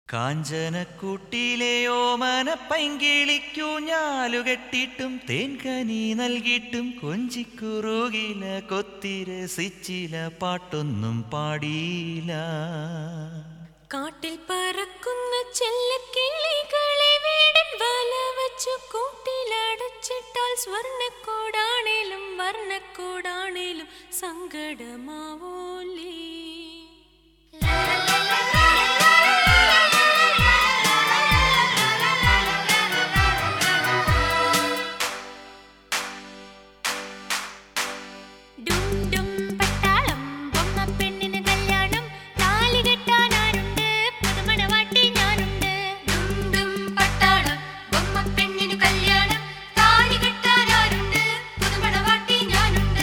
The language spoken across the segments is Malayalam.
കാഞ്ചനക്കൂട്ടിലെ ഓമന പൈങ്കിളിക്കു ഞാലുകെട്ടിട്ടും തേൻകനി നൽകിയിട്ടും കൊഞ്ചിക്കുറുകില കൊത്തിരസിച്ചില പാട്ടൊന്നും പാടിയില്ല കാട്ടിൽ പറക്കുന്ന ചെല്ലക്കിളികളെ വീടൻ വല വച്ചു കൂട്ടിലടച്ചിട്ടാൽ സ്വർണ്ണക്കൂടാണേലും വർണ്ണക്കൂടാണേലും സങ്കടമാവോലേ ഡും ഡും പട്ടാളം ബൊമ്മ പെണ്ണിന് കല്യാണം താലി കെട്ടാൻ ആരുണ്ട് പുതുമണവാട്ടി ഞാനുണ്ട് ഡും ഡും പട്ടാളം ബൊമ്മ പെണ്ണിന് കല്യാണം താലി കെട്ടാൻ ആരുണ്ട് പുതുമണവാട്ടി ഞാനുണ്ട്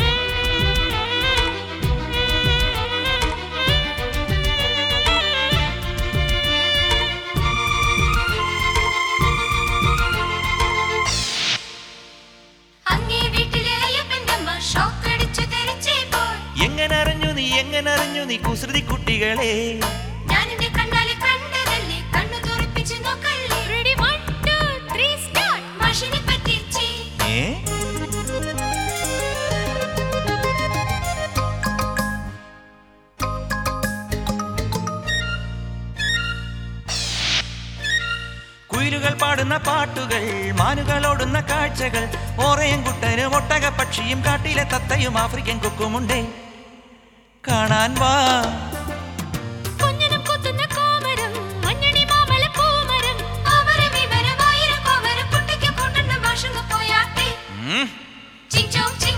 അങ്ങേ വീട്ടിലെ അയ്യപ്പന്റെ അമ്മ ഷോക്ക് അടിച്ചു തെറിച്ചേ പോയി എങ്ങനെ അറിഞ്ഞു നീ എങ്ങനെ അറിഞ്ഞു നീ കുസൃതി കുട്ടികളെ ഞാൻ എന്റെ കണ്ണാലെ കണ്ടതല്ലേ കണ്ണു തുറപ്പിച്ചു നോക്കല്ലേ ready one two three start മാഷിനെ പറ്റിച്ചേ ഏ കുയിലുകൾ പാടുന്ന പാട്ടുകൾ മാനുകൾ ഓടുന്ന കാഴ്ചകൾ ഓറയൻകുട്ടന് ഒട്ടക പക്ഷിയും കാട്ടിലെ തത്തയും ആഫ്രിക്കൻ കൊക്കുമുണ്ടേ കാണാൻ വാ കുഞ്ഞനും കുത്തുന്ന കോമരം മഞ്ഞണി മാമല പൂമരം അവരെ വിവരം ആയിരം കോമരം കുട്ടിക്ക് കൊണ്ടുണ്ട് മാഷങ്ങ് പോയാട്ടെ ഉം. ചിങ് ചോങ് ചിങ്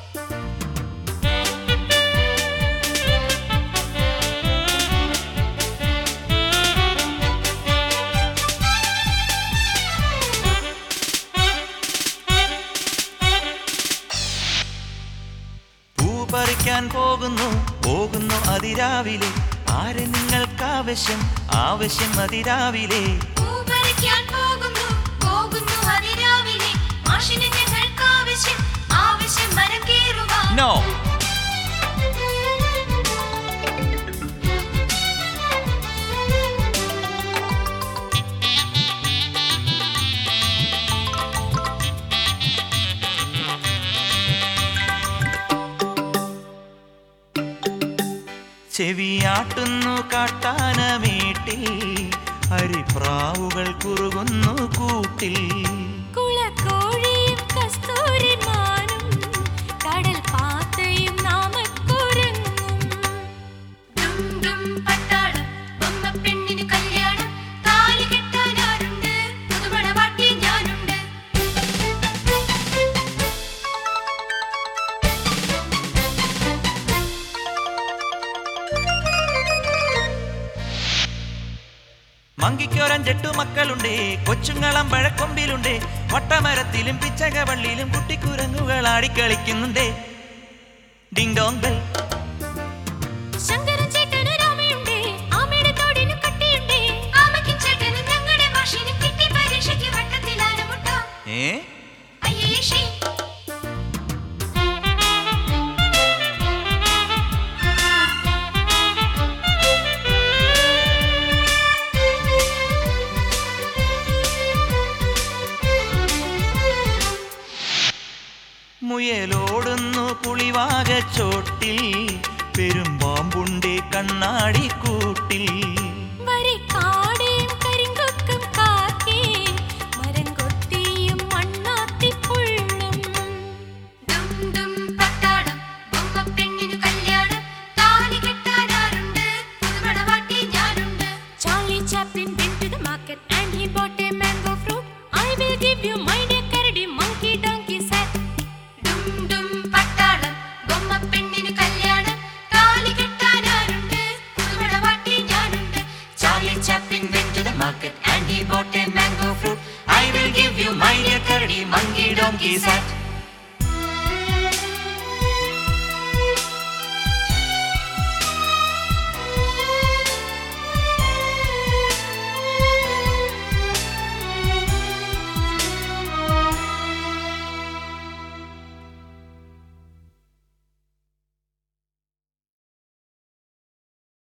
പൂ പറിക്കാൻ പോകുന്നു പോകുന്നു അതിരാവിലെ ആരെ നിങ്ങൾക്കാവശ്യം ആവശ്യം അതിരാവിലെ പൂ പറിക്കാൻ പോകുന്നു പോകുന്നു അതിരാവിലെ മാഷിന് ഞങ്ങൾക്ക് ആവശ്യം ആവശ്യം മരം കയറുവാൻ നോ ചെവിയാട്ടുന്നു കാട്ടാന വീട്ടിൽ ഹരിപ്രാവുകൾ കുറുകുന്നു കൂട്ടിൽ കുളക്കോഴിയും കസ്തൂരിമാനും കടൽ പാത്തയും നാമക്കുരങ്ങും ഡും ഡും പട്ടാളം ബൊമ്മ പെണ്ണിന് കല്യാണം താലി കെട്ടാൻ ആരുണ്ട് പുതുമണവാട്ടി ഞാനുണ്ട് മങ്കിക്കൊരഞ്ചെട്ടു മക്കളുണ്ട് കൊച്ചുങ്ങളം പഴക്കൊമ്പിലുണ്ട് വട്ടമരത്തിലും പിച്ചകവള്ളിയിലും കുട്ടിക്കുരങ്ങുകൾ ആടിക്കളിക്കുന്നുണ്ട് ഡിങ് ഡോങ് ബെൽ ശങ്കരൻ ചേട്ടന് രാമയുണ്ട് ആമയുടെ തോടിന് കട്ടിയുണ്ട് ആമയ്ക്കും ചേട്ടനും ഞങ്ങളുടെ മാഷിന് കിട്ടി പരീക്ഷയ്ക്ക് വട്ടത്തിലാണ് മുട്ട ഏ അയ്യേ ഷീ മുയലോടുന്നു പുളിവാക ചോട്ടിൽ പെരുമ്പാമ്പുണ്ടേ കണ്ണാടി കൂട്ടിൽ വരിക്കാടേയും കരിങ്കൊക്കും കാക്കേ, മരംകൊത്തിയും മണ്ണാത്തിപ്പുള്ളും. ഡും ഡും പട്ടാളം, ബൊമ്മപ്പെണ്ണിനു കല്യാണം, താലി കെട്ടാനാരുണ്ട്, പുതുമണവാട്ടി ഞാനുണ്ട്. Charlie Chaplin went to the market and he bought a mango fruit. I will give you my dear കരടി, monkey donkey said. ഡും ഡും പട്ടാളം, ബൊമ്മപ്പെണ്ണിനു കല്യാണം, താലി കെട്ടാനാരുണ്ട്, പുതുമണവാട്ടി ഞാനുണ്ട്. Charlie Chaplin went to the market and he bought a mango fruit. I will give you my dear curdy monkey donkey sat.